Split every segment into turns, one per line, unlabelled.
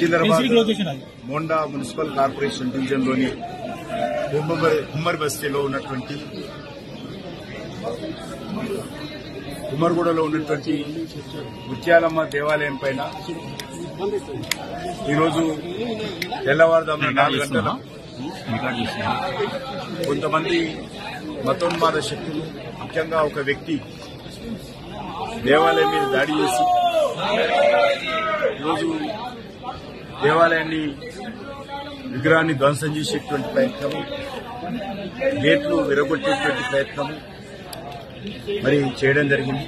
Secunderabad Monda municipal corporation division లోని ఉమ్మరి ఉమ్మరి బస్తీలో ఉన్నటువంటి ఉమ్మర్గూడలో ఉన్నటువంటి ముత్యాలమ్మ దేవాలయం పైన ఈరోజు తెల్లవారుజామున నాలుగు గంటల కొంతమంది మతోన్మాద శక్తులు ముఖ్యంగా ఒక వ్యక్తి దేవాలయం మీద దాడి చేసి ఈరోజు దేవాలయాన్ని విగ్రహాన్ని ధ్వంసం చేసేటువంటి ప్రయత్నం గేట్లు విరగొట్టేటువంటి ప్రయత్నం మరి చేయడం జరిగింది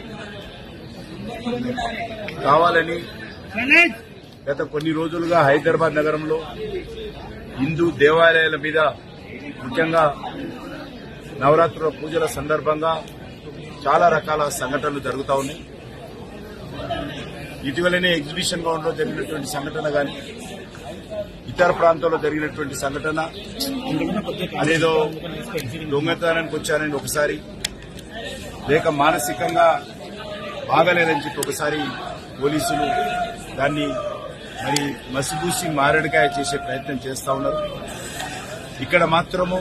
కావాలని గత కొన్ని రోజులుగా హైదరాబాద్ నగరంలో హిందూ దేవాలయాల మీద ముఖ్యంగా నవరాత్రుల పూజల సందర్భంగా చాలా రకాల సంఘటనలు జరుగుతూ ఉన్నాయి ఇటీవలనే ఎగ్జిబిషన్ గ్రౌండ్ లో జరిగినటువంటి సంఘటన గాని ఇతర ప్రాంతాల్లో జరిగినటువంటి సంఘటన అదేదో దొంగతనానికి వచ్చారని ఒకసారి లేక మానసికంగా బాగలేదని చెప్పి ఒకసారి పోలీసులు దాన్ని మరి మసిబూసి మారడికాయ చేసే ప్రయత్నం చేస్తా ఉన్నారు ఇక్కడ మాత్రము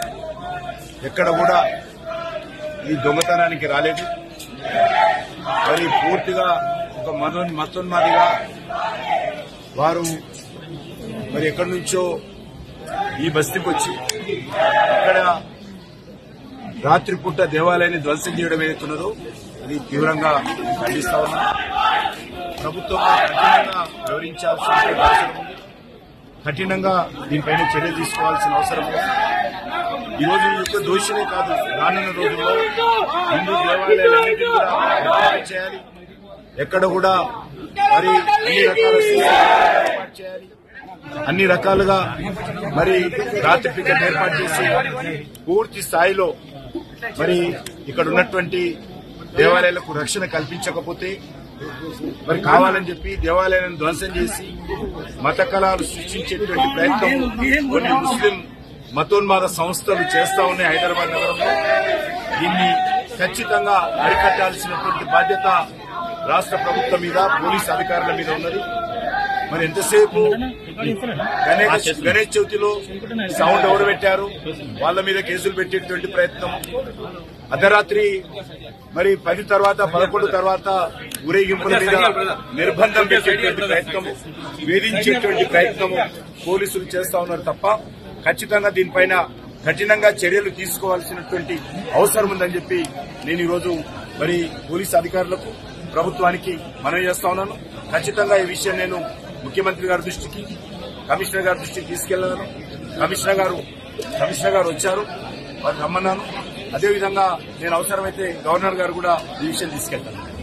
ఎక్కడ కూడా ఈ దొంగతనానికి రాలేదు మరి పూర్తిగా ఒక మతో మతోన్మాదిగా వారు మరి ఎక్కడి నుంచో ఈ బస్తీకి వచ్చి ఇక్కడ రాత్రిపూట దేవాలయాన్ని ధ్వంసం చేయడం ఏదైతున్నదో అది తీవ్రంగా ఖండిస్తా ఉన్నా ప్రభుత్వం కఠినంగా వివరించాల్సిన అవసరం ఉంది కఠినంగా దీనిపైన చర్య తీసుకోవాల్సిన అవసరం ఉంది ఈ రోజు ఈ యొక్క దోషులే కాదు రానున్న రోజుల్లో హిందూ దేవాలయాలన్నింటినీ కూడా ఏర్పాటు చేయాలి ఎక్కడ కూడా మరి అన్ని రకాల ఏర్పాటు చేయాలి అన్ని రకాలుగా మరి రాత్రి టికెట్ ఏర్పాటు చేసి పూర్తి స్థాయిలో మరి ఇక్కడ ఉన్నటువంటి దేవాలయాలకు రక్షణ కల్పించకపోతే మరి కావాలని చెప్పి దేవాలయాలను ధ్వంసం చేసి మత కళాలు సృష్టించేటువంటి ప్రయత్నం కొన్ని ముస్లిం మతోన్మాద సంస్థలు చేస్తా ఉన్నాయి హైదరాబాద్ నగరంలో దీన్ని ఖచ్చితంగా అరికట్టాల్సినటువంటి బాధ్యత రాష్ట్ర ప్రభుత్వం మీద పోలీస్ అధికారుల మీద ఉన్నది మరి ఎంతసేపు గణేష్ గణేష్ చవితిలో సౌండ్ ఎవరు పెట్టారు వాళ్ళ మీద కేసులు పెట్టేటువంటి ప్రయత్నం అర్ధరాత్రి మరి పది తర్వాత పదకొండు తర్వాత ఊరేగింపుల మీద నిర్బంధం పెట్టేటువంటి ప్రయత్నం వేధించేటువంటి ప్రయత్నం పోలీసులు చేస్తా ఉన్నారు తప్ప ఖచ్చితంగా దీనిపైన కఠినంగా చర్యలు తీసుకోవాల్సినటువంటి అవసరం ఉందని చెప్పి నేను ఈరోజు మరి పోలీసు అధికారులకు ప్రభుత్వానికి మనవి చేస్తా ఉన్నాను ఖచ్చితంగా ఈ విషయం నేను ముఖ్యమంత్రి గారి దృష్టికి కమిషనర్ గారి దృష్టికి తీసుకెళ్లాను కమిషనర్ గారు కమిషనర్ గారు వచ్చారు వారు రమ్మన్నాను అదేవిధంగా నేను అవసరమైతే గవర్నర్ గారు కూడా ఈ విషయం తీసుకెళ్తాను